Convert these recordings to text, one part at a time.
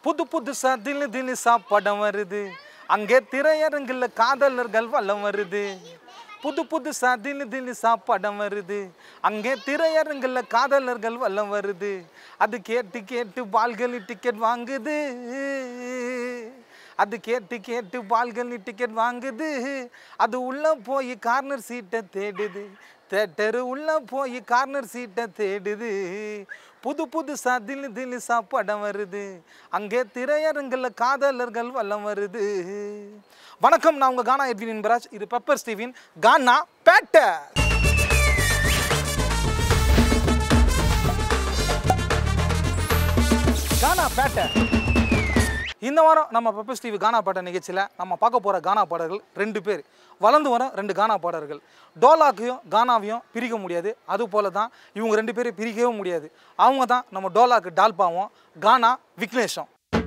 புது புதுசா திலு திலுசா படம் வருது அங்கே திரையரங்குல காதலர்கள் வலம் வருது புது புதுசா திலு திலுசா படம் வருது அங்கே திரையரங்குல காதலர்கள் வலம் வருது அது கேட்டு கேட்டு பால்களி டிக்கெட் வாங்குது அது கேட்டு கேட்டு பால்கனி டிக்கெட் வாங்குது அது உள்ள போய் கார்னர் சீட்டை தேடுது தேட்டரு உள்ள போய் கார்னர் சீட்டை தேடுது புது புதுசா திலு திலுசா படம் வருது அங்கே திரையரங்குல காதலர்கள் வலம் வருது வணக்கம் நான் உங்க கானா எட்வின் இன்பராஜ் இது பெப்பர் ஸ்டீவின் கானா பேட்டை கானா பேட்டை இந்த வாரம் நம்ம பெப்பர்ஸ் டிவி கானா பாட்ட நிகழ்ச்சியில் நம்ம பார்க்க போகிற கானா பாடல்கள் ரெண்டு பேர் வளர்ந்து வர ரெண்டு கானா பாடல்கள் டோலாக்கையும் கானாவையும் பிரிக்க முடியாது அது போல தான் இவங்க ரெண்டு பேரும் பிரிக்கவே முடியாது அவங்க தான் நம்ம டோலாக்கு டால்பாவும் கானா விக்னேஷும்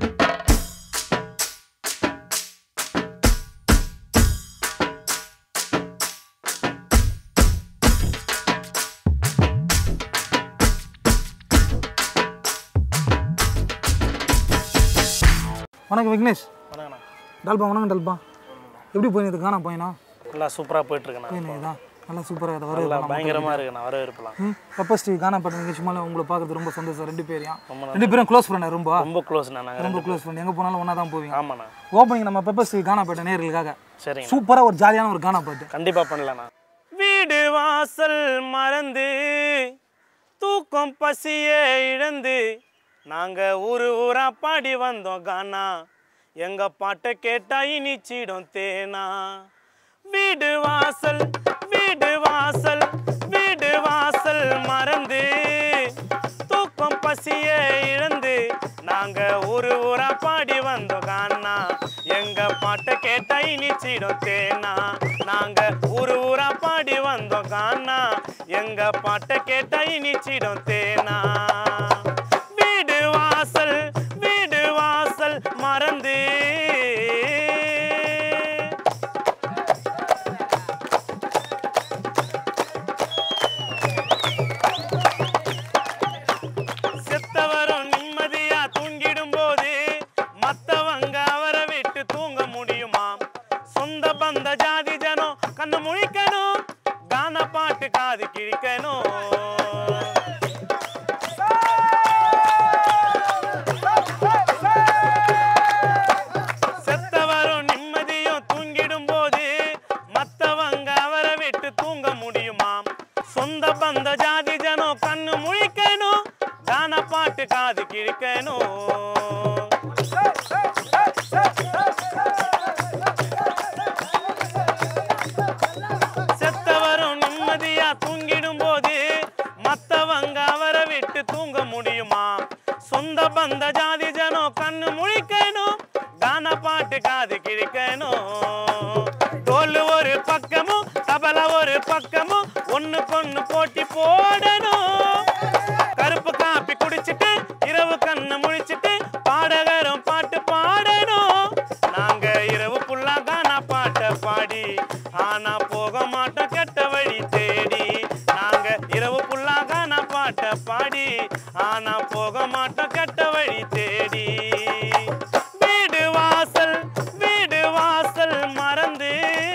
வணக்கம் விக்னேஷ் வணக்கண்ணா டால்பா வணக்கம் டால்பா எப்படி போயினது கானா பையனா நல்லா சூப்பராக போயிட்டுருக்கண்ணா போயினதா நல்லா சூப்பராக நல்லா வரவேற்பு பயங்கரமாக இருக்குண்ணா வரவேற்பலாம் ம் பெப்பர்ஸ் டிவி கானா பாட்ட நிகழ்ச்சி மேலே உங்களை பார்க்கறது ரொம்ப சந்தோஷம் ரெண்டு பேரையும் ரொம்ப ரெண்டு பேரும் க்ளோஸ் ஃப்ரெண்ட் ரொம்ப ரொம்ப க்ளோஸ்ண்ணா நாங்கள் ரொம்ப க்ளோஸ் ஃப்ரெண்ட் எங்கே போனாலும் ஒன்றா தான் போவீங்க ஆமாண்ணா ஓப்பனிங் நம்ம பெப்பர்ஸ் டிவி கானா பாட்ட நேர்களுக்காக சரிங்க சூப்பராக ஒரு ஜாலியான ஒரு கானா பாட்டு கண்டிப்பாக பண்ணலாண்ணா வீடு வாசல் மறந்து தூக்கம் பசியே இழந்து நாங்கள் ஊரு ஊரா பாடி வந்தோம் கானா எங்க பாட்டை கேட்டா இனிச்சிடும் தேனா வீடு வாசல் வீடு வாசல் வீடு வாசல் மறந்து தூக்கம் பசியே இழந்து நாங்க ஒரு ஊரா பாடி வந்தோம் கானா எங்க பாட்டை கேட்டா இனிச்சிடும் தேனா நாங்க ஒரு ஊரா பாடி வந்தோம் கானா எங்க பாட்டை கேட்டா இனிச்சிடும் தேனா வீடு வாசல் வீடு வாசல் மறந்து செத்தவரும் நிம்மதியா தூங்கிடும் போது மத்தவங்க அவரை விட்டு தூங்க முடியுமா சொந்த பந்த ஜாதி ஜனம் கண்ணு முழிக்கணும் கான பாட்டு காது கிழிக்கணும் செத்தவரும் நிம்மதியும் தூங்கிடும் போது மத்தவங்க அவரை விட்டு தூங்க முடியுமா சொந்த பந்த ஜாதி ஜனம் கண்ணு முழிக்கணும் கான பாட்டு காது கிழிக்கணும் செத்தவரும் நிம்மதியா தூங்கிடும் போது மத்தவங்க அவரை விட்டு தூங்க முடியுமா சொந்த பந்த ஜாதி ஜனம் கண்ணு முழிக்கணும் கான பாட்டு காது கிழிக்கணும் தோல் ஒரு பக்கமும் தபல ஒரு பக்கமும் ஒண்ணுக்கொண்ணு போட்டி போடணும் கருப்பு காப்பி குடிச்சிட்டு இரவு கண்ணு முழிச்சிட்டு பாடகரும் பாட்டு பாடணும் நாங்க இரவு புல்லா கானா பாட்ட பாடி ஆனா போக மாட்டோம் கெட்ட வழி தேடி நாங்க இரவு புல்லா கானா பாட்ட பாடி ஆனா போக மாட்டோம் கெட்ட வழி தேடி வீடு வாசல் வீடு வாசல் மறந்து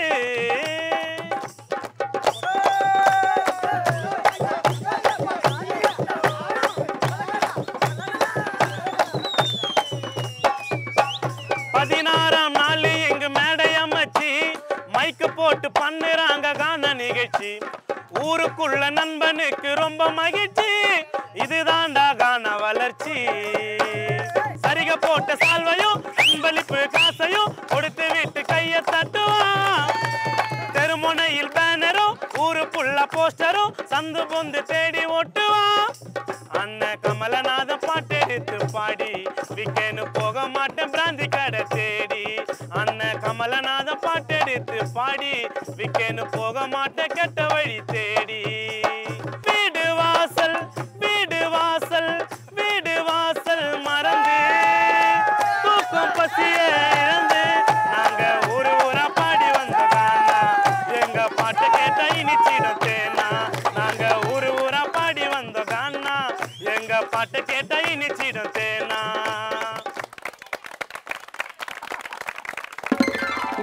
பதினாறாம் நாள் எங்க மேடை அமைச்சு மைக்கு போட்டு பண்ணுறாங்க கான நிகழ்ச்சி ஊருக்குள்ள நண்பனுக்கு ரொம்ப மகிழ்ச்சி இதுதான்டா கான வளர்ச்சி சரிக போட்ட சால்வையும் அன்பளிப்பு காசையும் கொடுத்து விட்டு கைய தட்டுவான் தெருமுனையில் பேனரும் ஊரு புள்ள போஸ்டரும் சந்து பொந்து தேடி ஒட்டுவான் அண்ணன் கமலநாதன் பாட்டெடுத்து பாடி விக்கேன்னு போக மாட்டேன் பிராந்தி கடை தேடி அண்ணன் கமலநாதன் பாட்டெடுத்து பாடி விக்கேன்னு போக மாட்டேன் கெட்ட வழி தேடி வீடு வாசல் வீடு வாசல் வீடு வாசல் மறந்து தூக்கம் பசிய இழந்து நாங்க ஊரு ஊரா பாடி வந்த கானா எங்க பாட்டு கேட்டா இனிச்சிடும் தேனா நாங்க ஊரு ஊரா பாடி வந்த கானா எங்க பாட்டு கேட்டா இனிச்சிடும் தேனா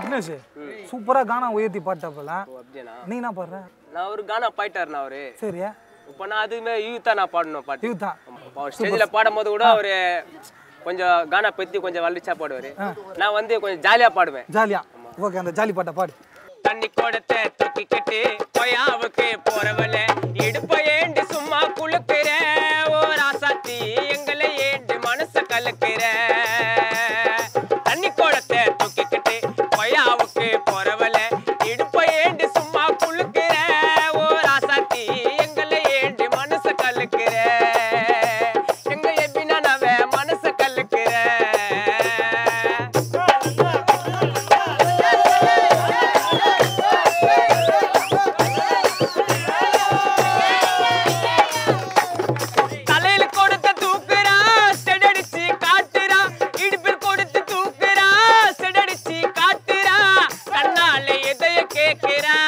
விக்னேஷ் சூப்பரா கானா உயர்த்தி பாட்டப்பல ஓ அப்படியாண்ணா நீ என்ன பாடுற நான் ஒரு கானா பாயிட்டாருண்ணா அவரு சரியா இப்போ நான் அதுவுமே யூத்தா நான் பாடணும் பாட்டு யூத்தா இப்போ அவர் ஸ்டேஜில் பாடும்போது கூட அவரு கொஞ்சம் கானா பத்தி கொஞ்சம் வலிச்சா பாடுவாரு நான் வந்து கொஞ்சம் ஜாலியா பாடுவேன் ஜாலியா ஓகே அந்த ஜாலி பாட்டை பாடு தண்ணி கோடத்தை தூக்கிக்கிட்டு கொயாவுக்கு போறவள இடுப்ப ஏண்டி சும்மா குளுக்குற ஓ ராசாத்தி எங்களை ஏண்டி மனச கலக்குற தண்ணி கோடத்தை தூக்கிக்கிட்டு கொயாவுக்கு போறவள இடுப்ப ஏண்டி சும்மா குளுக்குற ஓ ராசாத்தி எங்களை ஏண்டி மனச கலக்குற எங்க எப்பினா நவ மனச கலக்குற தலையில கொடுத்து தூக்குறா செடடிச்சு காட்டுறா இடுப்பில் கொடுத்து தூக்குறா செடடிச்சு காட்டுறா கண்ணால எதைய கேக்குறா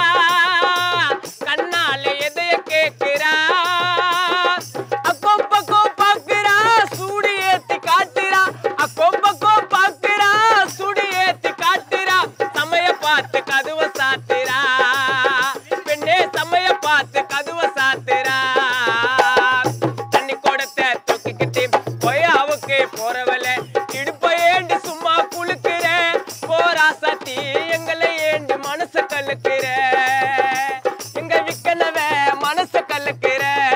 கண்ணால எதைய கேக்குறா அக்கோப்பக்கோ பாக்குறா சூடு ஏத்தி காட்டுறா அக்கோப்பக்கோ பாக்குறா சூடு ஏத்தி காட்டுறா சமய பார்த்து கதுவ சாத்துறா பெண்ணே சமய பார்த்து கதுவ சாத்துறா தண்ணி கொடுத்த தூக்கிக்கிட்டு கொயாவுக்கு போறவள இடுப்ப ஏண்டி சும்மா குளுக்குற போரா சத்தி எங்களை ஏண்டி மனச கலக்குற எங்க விக்கனவ மனச கலக்குற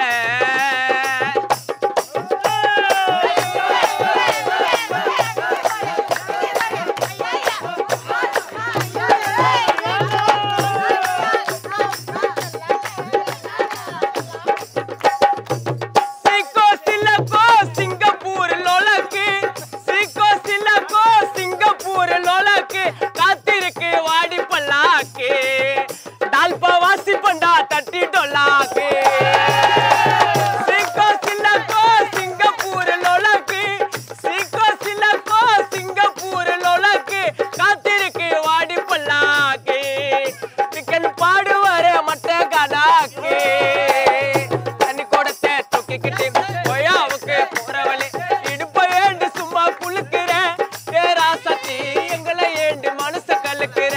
சீக்கோ சிலக்கோ சிங்கப்பூர் லோலக்கு சீக்கோ சிலக்கோ சிங்கப்பூர் லோலக்கு காத்திருக்கு வாடி பல்லாக்கு டால்பா வாசி பண்டா தட்டி டொல்லாக்கு சீக்கோ சிலக்கோ சிங்கப்பூர் லோலக்கு சீக்கோ சிலக்கோ சிங்கப்பூர் லோலக்கு காத்திருக்கு வாடி பல்லாக்கு சிக்கன் பாடுவாரு மட்ட கடாக்கு தண்ணி கொடுத்த தூக்கிக்கிட்டு கொயாவுக்கு போறவளே இடுப்ப ஏண்டு சும்மா குளுக்குற ஏரா சத்தி எங்களை ஏண்டு மனச கலக்குற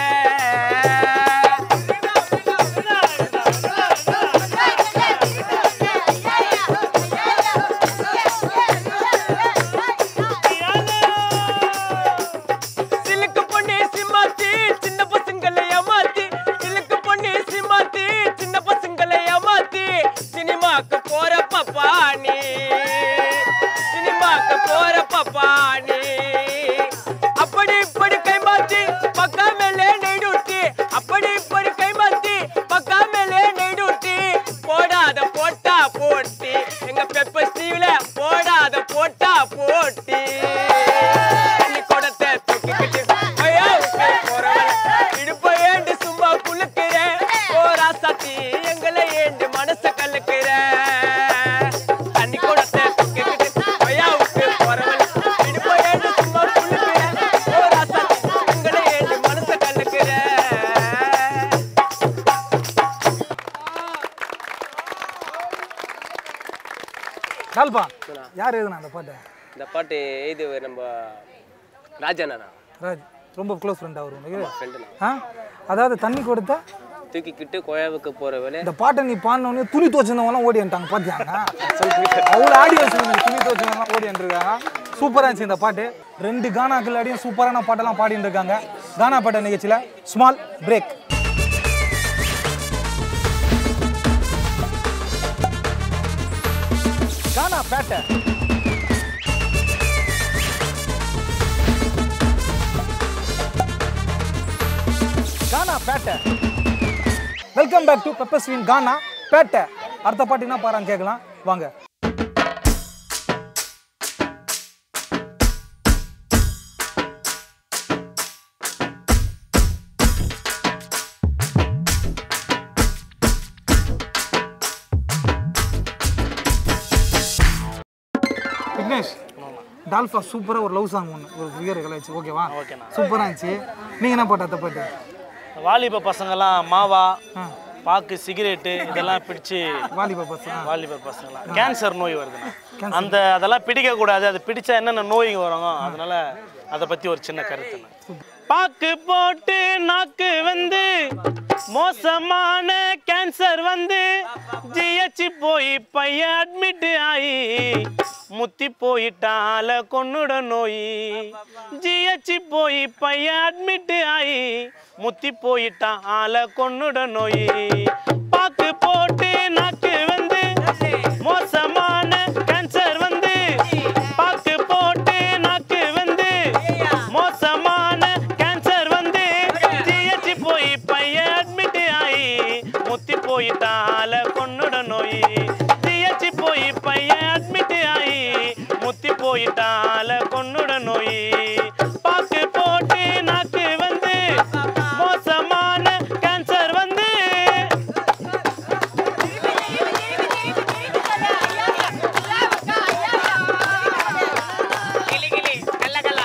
சிலுக்கு பொண்ணு சிமாத்தி சின்ன பசங்களை ஏமாத்தி சிலுக்கு பொண்ணு சிமாத்தி சின்ன பசங்களை ஏமாத்தி சினிமாக்கு போற பப்பானி சினிமாக்கு போற பப்பானி அப்படி இப்படி கை மாத்தி பக்கா மேலே நெய்டுட்டி அப்படி இப்படி கை மாத்தி பக்கா மேலே நெய்டுட்டி போடாத போட்டா போட்டி எங்க பெப்பர் ஸ்டீவ்ல போடாத போட்டா போட்டி தண்ணி குடத்தை தூக்கிக்கிட்டு கொய்யாவுக்கு போறவன் இடுப்ப ஏண்டு சும்மா குளுக்குற போரா சத்தி எங்களை ஏண்டு மனச கலக்குற தண்ணி குடத்தை தூக்கிக்கிட்டு கொய்யாவுக்கு போறவன் இடுப்ப ஏண்டு சும்மா குளுக்குற போரா சத்தி எங்களை ஏண்டு மனச கலக்குற டால்பா யார் எழுதுனா அந்த பாட்டை இந்த பாட்டு இது நம்ம ராஜாண்ணா ராஜ் ரொம்ப க்ளோஸ் ஃப்ரெண்ட் அவர் உனக்கு ஃப்ரெண்டுண்ணா ஆ அதாவது தண்ணி கொடுத்தா தூக்கிக்கிட்டு கோயாவுக்கு போற வேலை இந்த பாட்டை நீ பாடினோடனே துணி துவச்சிருந்தவங்களாம் ஓடி வந்துட்டாங்க பார்த்தியாங்க அவ்வளோ ஆடி வச்சுருந்தாங்க துணி துவச்சிருந்தவங்களாம் ஓடி வந்துருக்காங்க சூப்பராக இருந்துச்சு இந்த பாட்டு ரெண்டு கானா கில்லாடியும் சூப்பரான பாட்டெல்லாம் பாடிட்டு இருக்காங்க கானா பாட்ட நிகழ்ச்சியில் small break Gaana Pettai Gaana Pettai welcome back to pepper ஸ்வீன் கானா பேட்டை அடுத்த பாட்டு என்ன பாறாங்க கேட்கலாம் வாங்க விக்னேஷ் டால்ஃபா சூப்பராக ஒரு லவ் சாங் ஒன்று ஒரு ஃபிகர் கலாச்சு ஓகேவா ஓகேண்ணா. சூப்பராக இருந்துச்சு நீங்கள் என்ன பாட்டு அந்த பாட்டு வாலிப பசங்கெல்லாம் மாவா ஆ பாக்கு சிகரெட்டு இதெல்லாம் பிடிச்சு வாலிபா பசங்க வாலிபர் பசங்களாம் கேன்சர் நோய் வருதுண்ணா அந்த அதெல்லாம் பிடிக்க கூடாது அது பிடிச்சா என்னென்ன நோய்ங்க வரும் அதனால அதை பத்தி ஒரு சின்ன கருத்துண்ணா பாக்கு போட்டு நாக்கு வந்து மோசமான கேன்சர் வந்து ஜிஹெச் போய் பையன் அட்மிட் ஆகி முத்தி போயிட்டால கொன்னுட நோய் ஜிஹெச் போய் பையன் அட்மிட் ஆகி முத்தி போயிட்டான் ஆள கொன்னுட நோய் பாக்கு போட்டு நாக்கு வந்து மோசமான கேன்சர் வந்து பாக்கு போட்டு நாக்கு வந்து மோசமான கேன்சர் வந்து ஜிஹெச் போய் பையன் அட்மிட் ஆகி முத்தி போயிட்டால கொன்னுட நோய் ஜிஹெச் போய் பையன் அட்மிட் ஆகி முத்தி போயிட்டால கொன்னுட நோய் பாக்கு போட்டு நாக்கு வந்து மோசமான கேன்சர் வந்து கிளி கிளி கல்ல கல்லா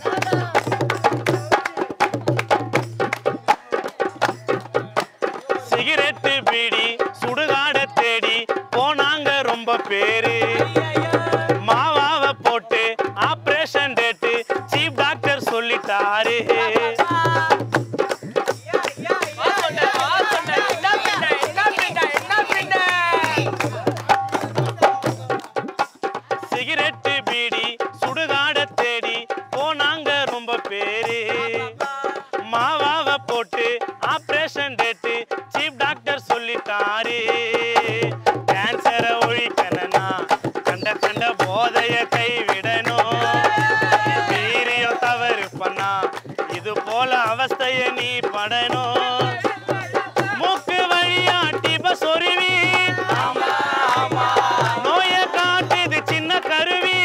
சிகரெட்டு பீடி சுடுகாட தேடி போனாங்க ரொம்ப பேரு மாவாவை போட்டு ஆபரேஷன் டேட்டு சீஃப் டாக்டர் சொல்லிட்டாரு சிகரெட்டு பீடி சுடுகாட தேடி போனாங்க ரொம்ப பேரு மாவாவை போட்டு ஆபரேஷன் டேட்டு சீஃப் டாக்டர் சொல்லிட்டாரு கேன்சரை ஒழிக்கணும்னா கண்ட கண்ட போதைய கைவிடணும் வீரியம் தவறு பண்ணா இது போல அவஸ்தைய நீ படணும் மூக்கு வழியா டிப சொருவி நோய காட்டுது சின்ன கருவி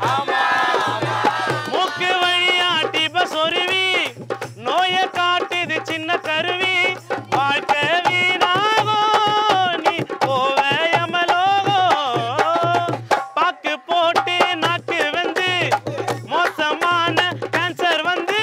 மூக்கு வழியா டிப சொருவி நோய காட்டுது சின்ன கருவி வாழ்க்கை வீணாகும் நீ போவ யமலோகம் பாக்கு போட்டு நாக்கு வந்து மோசமான கேன்சர் வந்து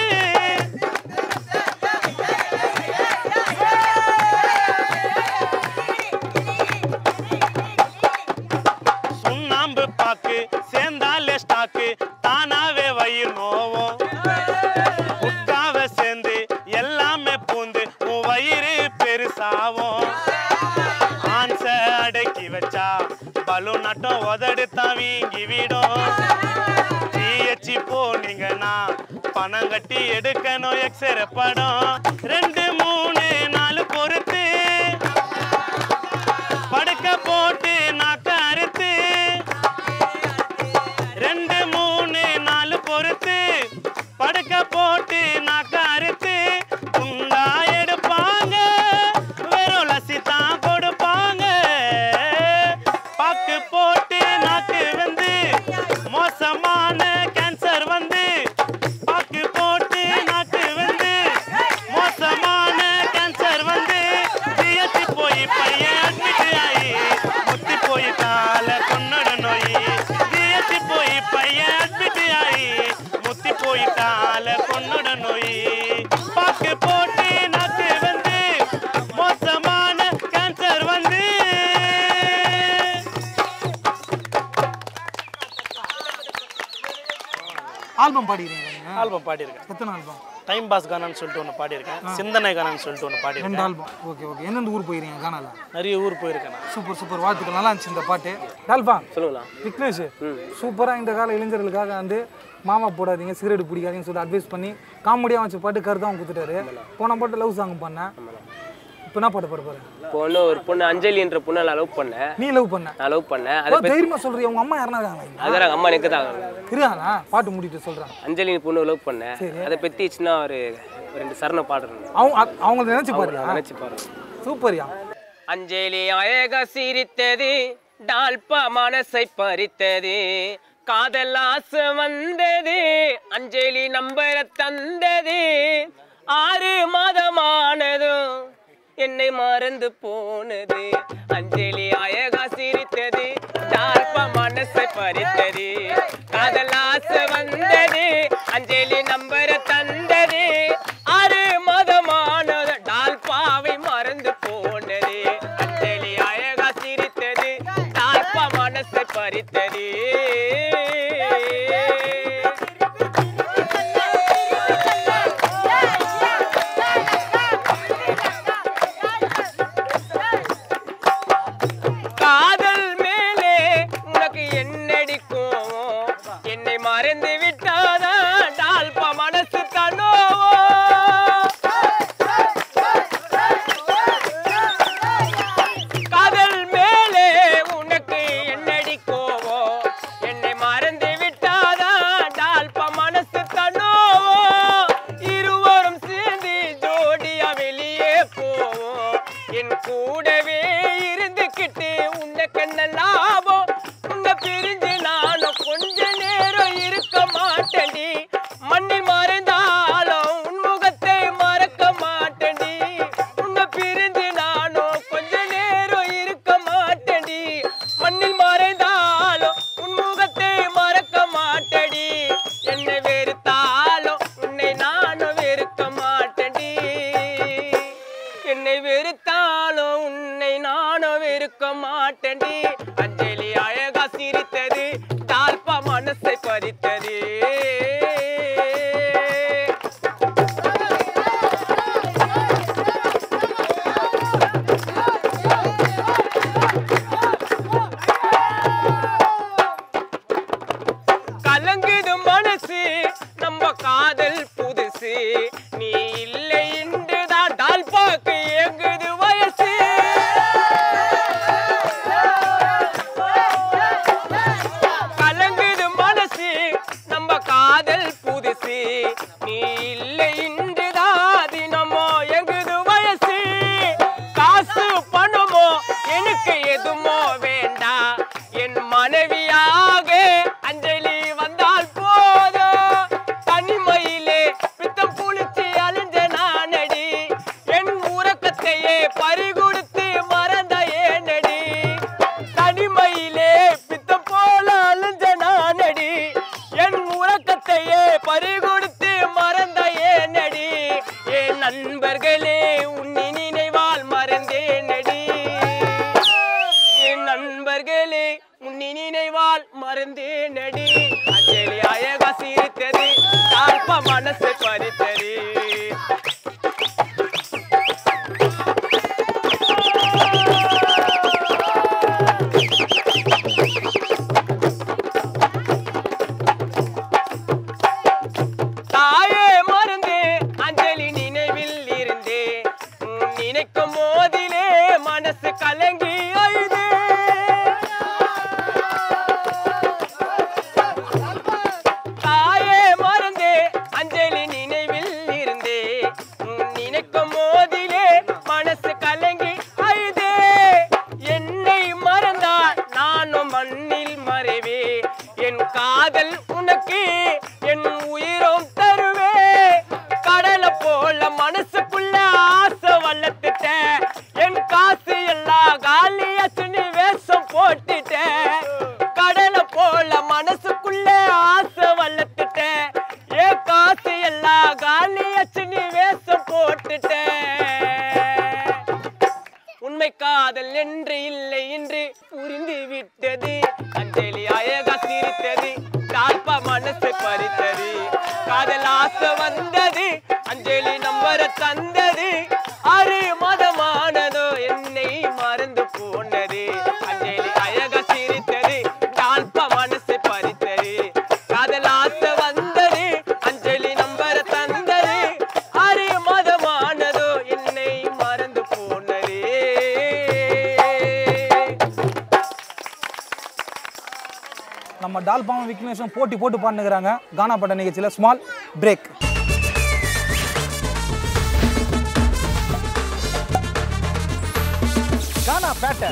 சுண்ணாம்பு பாக்கு சேர்ந்தாலே ஸ்டாக்கு தானாவே வயிறு நோவும் குட்காவை சேர்ந்து எல்லாமே பூந்து உன் வயிறு பெருசாவும் ஆன்ச அடக்கி வச்சா பலூன் நட்டம் உதடு தான் வீங்கி விடும் ஜிஹெச்சி போனீங்கன்னா பணம் கட்டி எடுக்கணும் எக்ஸ்ரே படம் ரெண்டு மூணு நாலு பொறுத்து படுக்க போட்டு நாக்க அறுத்து ரெண்டு மூணு நாலு பொறுத்து படுக்க போட்டு நாக்க அறுத்து துண்டா எடுப்பாங்க வெறும் லசி தான் கொடுப்பாங்க பாக்கு போட்டு நாக்கு வந்து மோசமான கேன்சர் வந்து பாக்கு போட்டு நாக்கு வந்து மோசமான கேன்சர் வந்து ஜிஹெச் போய் பையன் அட்மிட் ஆகி முத்தி போய் கால கொன்னட நோய் ஜிஹெச் போய் பையன் அட்மிட் ஆகி முத்தி போய் கால கொன்னட நோய் பாக்கு போட்டு நாக்கு வந்து மோசமான கேன்சர் வந்து ஆல்பம் பாடிக்கிறீங்க நீங்க? ஆல்பம் பாடியிருக்கேன் எத்தனை ஆல்பம் டைம் பாஸ் கானான்னு சொல்லிட்டு ஒன்று பாடியிருக்கேன் சிந்தனை கானான்னு சொல்லிட்டு ஒன்று ரெண்டு பாடியிருக்கேன் ஆல்பம் ஓகே ஓகே எந்தெந்த ஊர் போயிருக்கீங்க காணால நிறைய ஊர் போயிருக்கேன் நான் சூப்பர் சூப்பர் வாழ்த்துக்கள் நல்லா இருந்துச்சு இந்த பாட்டு டால்பா சொல்லுங்களா விக்னேஷ் சூப்பராக இந்த கால இளைஞர்களுக்காக வந்து மாமா போடாதீங்க சிகரெட் பிடிக்காதீங்கன்னு சொல்லி அட்வைஸ் பண்ணி காமெடியாக வச்ச பாட்டு கருத்தான் கொடுத்துட்டாரு போன பாட்டு லவ் சாங் பண்ணேன் இப்போ என்ன பாட்டு பாட போகிறேன் இப்போ ஒன்று ஒரு பொண்ணு அஞ்சலின்ற பொண்ணை நான் லவ் பண்ணேன் நீ லவ் பண்ண நான் லவ் பண்ணேன் ஓ, அதை தைரியமா சொல்றியா உங்க அம்மா யாருனா இருக்காங்களா அதான் அம்மா எனக்கு தான் இருக்காங்களா பாட்டு முடிட்டு சொல்றேன் அஞ்சலி பொண்ணு லவ் பண்ணேன் அதை பற்றி சின்ன ஒரு ஒரு ரெண்டு சரணம் பாடுறேன் அவங்க அ- அவங்கள நினைச்சு பாருயா நினச்சி பாருங்க சூப்பர்யா அஞ்சலி அழக சிரித்தது டால்பா மனசை பறித்தது காதல் ஆசை வந்தது அஞ்சலி நம்பர தந்தது ஆறு மாதமானதும் என்னை மறந்து போனது அஞ்சலி அழகா சிரித்தது டால்பா மனசை பறித்தது காதல் ஆசை வந்தது அஞ்சலி நம்பர தந்தது ஆறு மாதமானது டால்பாவை மறந்து போனது அஞ்சலி அழகா சிரித்தது டால்பா மனசை பறித்தது விட்டாதான் டால்பா மனசு தனோ காதல் மேலே உனக்கு என்னடி கோவம் என்னை மறந்து விட்டாதான் டால்பா மனசு தனோ இருவரும் சேர்ந்து ஜோடியா வெளியே போவோம் என் கூடவே இருந்துக்கிட்டு உன்னை கண்ண லாபம் உன்னை பிரிஞ்சு நானும் கொஞ்ச நேரம் இருக்க மாட்டேன்டி மண்ணில் மறைந்தாலும் உன் முகத்தை மறக்க மாட்டேன்டி உன்னை பிரிஞ்சு நானும் கொஞ்ச நேரம் இருக்க மாட்டேன்டி மண்ணில் மறைந்தாலும் உன் முகத்தை மறக்க மாட்டேடி என்னை வெறுத்தாலும் உன்னை நானும் வெறுக்க மாட்டேன்டி என்னை வெறுத்தாலும் உன்னை நானும் வெறுக்க மாட்டேன்டி அஞ்சலி அழகா சிரித்தது தாழ்பா மனசை பறித்தது கலங்குது மனசு நம்ம காதல் புதுசு நீ இல்லை என்றுதான் டால்பாக்கு எங்குது வயசு கலங்குது மனசு நம்ம காதல் புதுசு நீ இல்லை இன்றுதான் தினமோ எங்குது வயசு காசு பணமோ எனக்கு எதுமோ வேண்டாம் என் மனைவியாக அஞ்சலி வந்தால் போதும் தனிமையிலே பித்தம் புளிச்சு அலைஞ்ச நானடி என் உறக்கத்தையே பறிகொடுத்து மறந்த ஏனடி தனிமையிலே பித்தம் போல அலைஞ்ச நானடி என் உறக்கத்தையே பறிகொடுத்து மறந்த ஏனடி என் நண்பர்களே உன்னி நினைவால் மறந்தேனடி என் நண்பர்களே உன்னி நினைவால் மறந்தேனடி அஞ்சலி அழகா சிரித்தது தாழ்ப மனசு பறித்தது தாயே மறந்தே அஞ்சலி நினைவில் இருந்தே உன் நினைக்கும் போதிலே மனசு கலங்கி அழுதே தாயே மறந்தே அஞ்சலி நினைவில் இருந்தே உன் நினைக்கும் போதிலே மனசு கலங்கி அழுதே என்னை மறந்தால் நானும் மண்ணில் மறைவே என் காதல் உனக்கு என் உயிரும் தருவே கடலை போல மனசுக்குள்ள ஆசை வளர்த்துட்ட என் காசு எல்லாம் காலியாச்சு நீ வேஷம் போட்டுட்ட கடலை போல மனசுக்குள்ள ஆசை வளர்த்துட்ட என் காசு எல்லாம் காலியாச்சு நீ வேஷம் போட்டுட்ட உண்மை காதல் என்று இல்லை என்று புரிந்து விட்டது அஞ்சலி அழகா சிரித்தது தாழ்பா மனசு பறித்தது காதல் ஆசை வந்தது அஞ்சலி நம்பர தந்தது ஆறு மதமானதோ என்னை மறந்து போனது அஞ்சலி அழகா சிரித்தது தாழ்பா மனசு பறித்தது காதல் ஆசை வந்தது அஞ்சலி நம்பர தந்தது ஆறு மதமானதோ என்னை மறந்து போனதே நம்ம டால்பாவும் விக்னேஷும் போட்டி போட்டு பாடுனுக்கிறாங்க கானா பட்ட நிகழ்ச்சியில் small break Gaana Pettai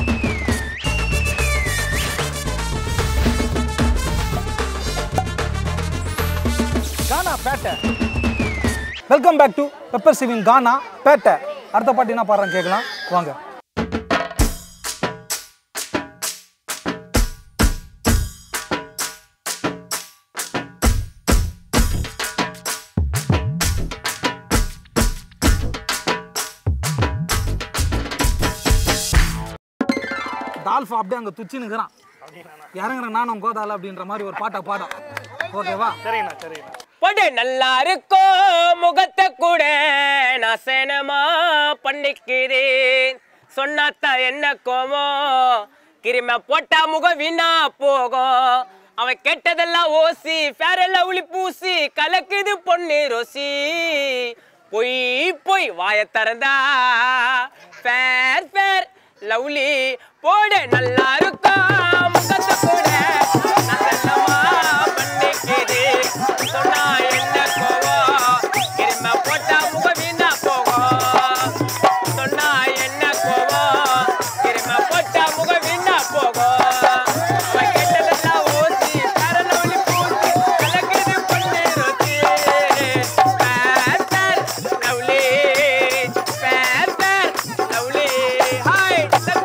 Gaana Pettai welcome back to pepper சிவிங் கானா பேட்டை அடுத்த பாட்டு என்ன பாடுறாங்க கேட்கலாம் வாங்க டால்ஃபா அப்படியே அங்கே துச்சினுக்கிறான் இறங்குறேன் நானும் கோதால அப்படின்ற மாதிரி ஒரு பாட்டை பாடம் ஓகேவா சரிங்கண்ணா சரிங்கண்ணா படு நல்லா இருக்கும் முகத்தை கூட நான் சேனமா பண்ணிக்கிறேன் சொன்னாத்தா என்ன கோமோ கிரும போட்டா முகம் வீணா போகும் அவன் கெட்டதெல்லாம் ஓசி ஃபேரல்ல உளி பூசி கலக்குது பொண்ணு ரோசி பொய் பொய் வாய திறந்தா ஃபேர் ஃபேர் லவ்லி போட நல்லா இருக்கும் முகத்தை போட நல்லமா பண்ணிக்கிது சொன்னா என்ன கோவம் கிரும போட்டா முக வீணா போகும் சொன்னா என்ன கோவம் கிரும போட்டா முக வீணா போகும் அவன் கெட்டதெல்லாம் ஓசி கரல ஒளி பூசி கலக்குது பொண்ணு ருசி Fair Fair Lovely Fair Fair Lovely hi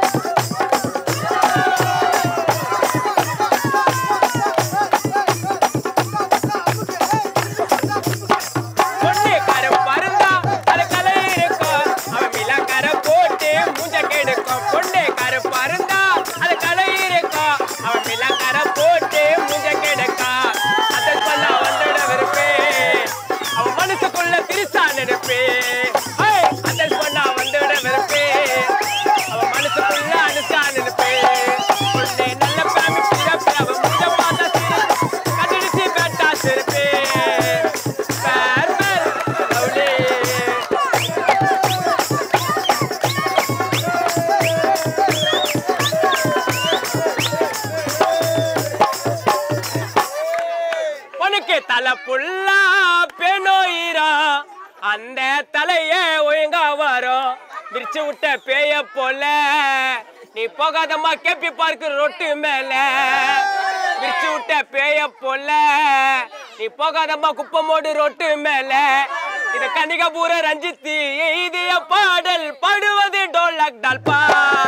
பொண்ணு கரை பருந்தா அது கலை இருக்கும் அவன் மிளகரை போட்டு மூஞ்ச கெடுக்கும் பொண்ணு கரை பருந்தா அது கலை இருக்கும் அவன் மிளகரை போட்டு மூஞ்ச கெடுக்கும் அதை சொல்ல வந்துட விருப்பே அவன் மனசுக்குள்ள திருசா நெருப்பே அதை சொல்ல வந்துட விருப்பே அவன் மனசுக்குள்ள அனுசா நெருப்பே பொண்ணு நல்ல பேமி பிறப்பு அவன் மூஞ்ச பார்த்தா சிரிப்பு கண்ணடிச்சு பேட்டா சிரிப்பே ஃபேர் ஃபேர் லவ்லி உனக்கு தலை புல்லா பெணோயிரா அந்த தலையே ஒழுங்கா வரும் விரிச்சு விட்ட பேய போல நீ போகாதம்மா கேப்பி பார்க்கு ரொட்டு மேல விரிச்சு விட்ட பேய போல நீ போகாதம்மா குப்பமோடு ரொட்டு மேல இது கனிகபூர ரஞ்சித்தி எய்திய பாடல் பாடுவது டோலக் டால்பா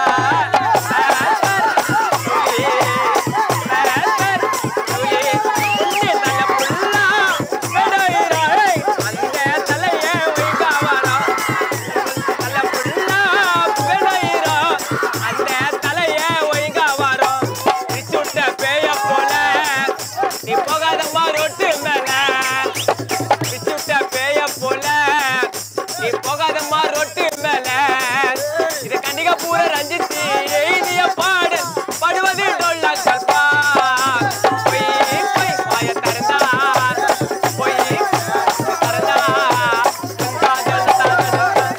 நீ போகாதம்மா ரொட்டு மேல விச்சுட்ட பேய போல நீ போகாதம்மா ரொட்டு மேல இது கண்டிகா பூர ரஞ்சித்தி எழுதிய பாடு பாடுவது டொல்லா கல்பா பொய் பொய் வாய திறந்தா பொய் திறந்தா காதல் தானடா.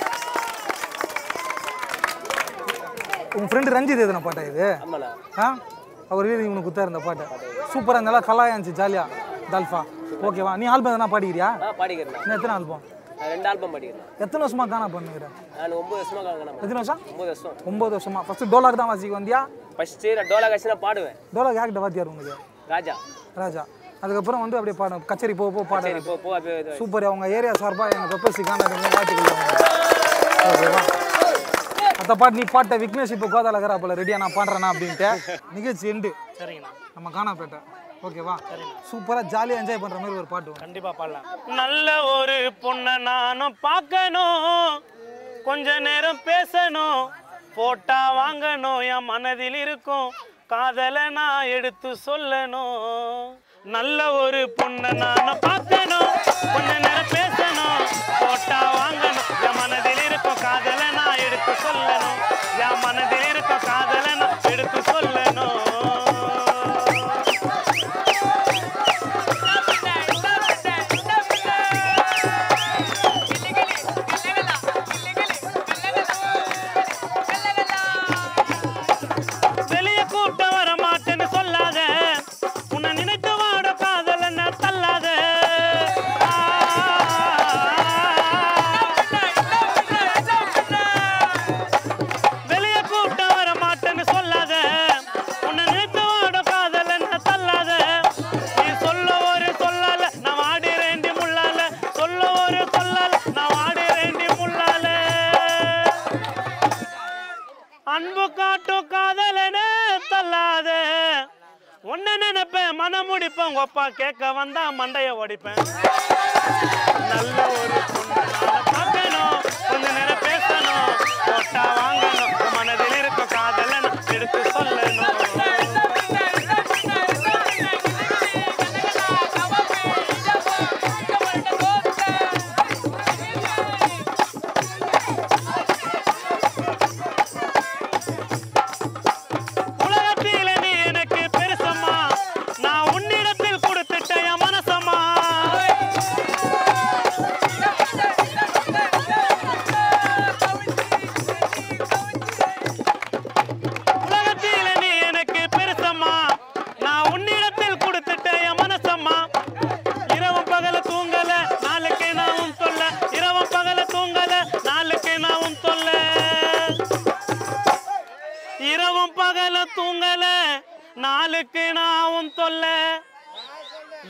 உன் ஃப்ரெண்டு ரஞ்சித் எதுனா பாட்டா இது ஆமாண்ணா ஆ அவர் வீடு இவனுக்கு குத்தா இருந்த பாட்டு சூப்பராக நல்லா கலாயா இருந்துச்சு ஜாலியாக தால்ஃபா ஓகேவா நீ ஆல்பம் எதனா பாடிக்கிறியா ஆ பாடிக்கிறேன் இன்னும் எத்தனை ஆல்பம் நான் ரெண்டு ஆல்பம் பாடிக்கிறேன் எத்தனை வருஷமா காணா பண்ணுகிற நான் ஒன்பது வருஷமா காங்கண்ணா எத்தனை வருஷம் ஒன்பது வருஷம் ஒம்பது வருஷமா ஃபஸ்ட்டு டோலாக் தான் வாசிக்க வந்தியா ஃபர்ஸ்ட் நான் டோலா கட்சி நான் பாடுவேன் டோலாக் யார்கிட்ட வாத்தியார் உனக்கு ராஜா ராஜா அதுக்கப்புறம் வந்து அப்படியே பாட கச்சேரி போ போ பாட சரி போ போ அப்படியே இது சூப்பர் அவங்க ஏரியா சார்பாக எங்கள் பெப்பர்சி காண்டாக்ட் வாழ்த்துக்கள் ஓகேவா அந்த பாட்டு நீ பாட்ட விக்னேஷ் இப்போ கோதாலகரா போல ரெடியா நான் பாடுறேனா அப்படின்ட்டு நிகழ்ச்சி எண்டு சரிங்கண்ணா நம்ம காணாப்பேட்டை ஓகேவா சூப்பராக ஜாலியாக என்ஜாய் பண்ணுற மாதிரி ஒரு பாட்டு வரும். கண்டிப்பா பாடலாம் நல்ல ஒரு பொண்ணை நானும் பார்க்கணும் கொஞ்ச நேரம் பேசணும் போட்டா வாங்கணும் என் மனதில் இருக்கும் காதலை நான் எடுத்து சொல்லணும் நல்ல ஒரு பொண்ணை நானும் பார்க்கணும் கொஞ்ச நேரம் பேசணும் போட்டா வாங்கணும் என் மனதில் இருக்கும் காதலை நான் எடுத்து சொல்லணும் என் மனதில் இருக்கும் காதலை நான் எடுத்து சொல்லணும் வெளிய கூட்ட வர மாட்டேன்னு சொல்லாத உன்னை நினைத்து வாட காதல் என்ன தள்ளாத வெளிய கூட்ட வர மாட்டேன்னு சொல்லாத உன்னை நினைத்து வாட காதல் என்ன தள்ளாத நீ சொல்ல ஒரு சொல்லால நான் வாடி ரெண்டி முள்ளால சொல்ல ஒரு சொல்லால நான் வாடி ரெண்டி முள்ளால அன்பு காட்டும் காதலனே தள்ளாத உன்னை நினைப்பேன் மனம் முடிப்பேன் உங்க அப்பா கேட்க வந்தா மண்டைய ஒடிப்பேன் நல்ல ஒரு பொண்ணு நானு பார்க்கணும் கொஞ்ச நேரம் பேசணும் போட்டா வாங்கணும் உன் மனதில் இருக்க காதலை நான் எடுத்து சொல்லணும் உலகத்தில நீ எனக்கு பெருசம்மா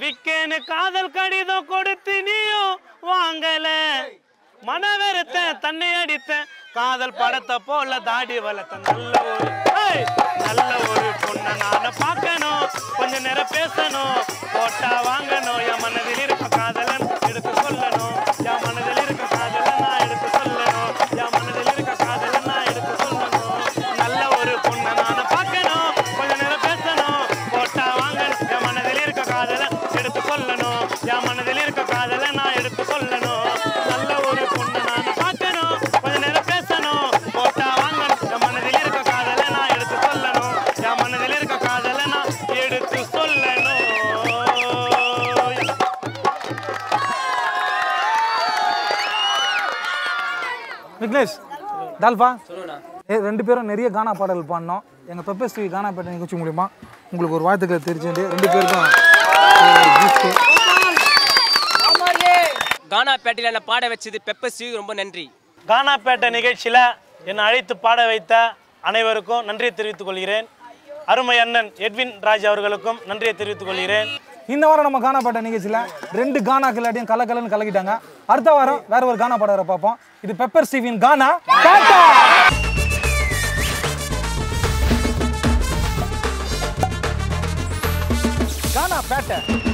விக்கேன்னு காதல் கடிதம் கொடுத்து நீயும் வாங்கல மனவெறுத்த தன்னை அடித்த காதல் படத்தை போல தாடி வளர்த்த நல்ல ஒரு ஏய், நல்ல ஒரு பொண்ணை நான பார்க்கணும் கொஞ்ச நேரம் பேசணும் போட்டா வாங்கணும் என் மனதில் இருக்க காதலன் எடுத்து சொல்லணும் என் மனதில் இருக்க காதலன் நான் எடுத்து சொல்லணும் என் மனதில் இருக்க காதலன் நான் எடுத்து சொல்லணும் நல்ல ஒரு பொண்ணை நான பார்க்கணும் கொஞ்ச நேரம் பேசணும் போட்டா வாங்கணும் என் மனதில் இருக்க காதலன் எடுத்து சொல்லணும் என் மனதில் இருக்க காதலன் நான் எடுத்து சொல்லணும் நல்ல ஒரு பொண்ணை நான் பார்க்கணும் கொஞ்ச நேரம் பேசணும் போட்டா வாங்கணும் என் மனதில் இருக்க காதலை நான் எடுத்து சொல்லணும் என் மனதில் இருக்க காதலை நான் எடுத்து சொல்லணும் விக்னேஷ் டால்பா ஏ ரெண்டு பேரும் நிறைய கானா பாடல் பாடினோம் எங்கள் பெப்பர் ஸ்ரீ கானா பேட்டை நிகழ்ச்சி மூலிமா உங்களுக்கு ஒரு வாழ்த்துக்களை தெரிஞ்சது ரெண்டு பேருக்கும் ஒரு gift. கானாப்பேட்டையில் என்னை பாட வச்சது பெப்பர் ஸ்ரீ ரொம்ப நன்றி கானாப்பேட்டை நிகழ்ச்சியில் என்னை அழைத்து பாட வைத்த அனைவருக்கும் நன்றியை தெரிவித்துக் கொள்கிறேன் அருமை அண்ணன் எட்வின் ராஜ் அவர்களுக்கும் நன்றியை தெரிவித்துக் கொள்கிறேன் இந்த வாரம் நம்ம கானா பாட்ட நிகழ்ச்சியில் ரெண்டு கானா கில்லாட்டியும் கலக்கலன்னு கலக்கிட்டாங்க அடுத்த வாரம் வேற ஒரு கானா பாடகரை பார்ப்போம் இது பெப்பர் ஸ்டீவின் கானா பாட்டா கானா பேட்டை